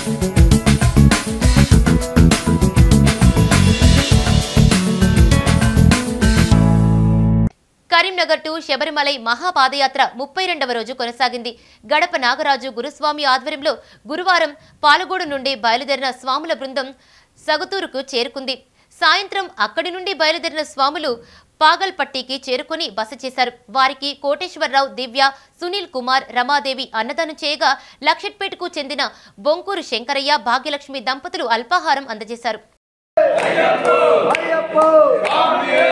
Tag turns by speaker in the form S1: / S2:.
S1: Karimnagar to Sabarimalai మహాపాదయాత్ర ముప్పై రెండవ రోజు కొనసాగింది గడప నాగరాజు గురుస్వామి ఆధ్వర్యంలో గురువారం పాలగూడు నుండి బయలుదేరిన స్వాముల బృందం సగతూరుకు చేరుకుంది సాయంత్రం అక్కడి నుండి బయలుదేరిన స్వాములు పాగల్పట్టికి చేరుకుని బస చేశారు వారికి కోటేశ్వరరావు దివ్య సునీల్ కుమార్ రమాదేవి అన్నదానం చేయగా లక్షట్పేటకు చెందిన బొంకూరు శంకరయ్య భాగ్యలక్ష్మి దంపతులు అల్పాహారం అందజేశారు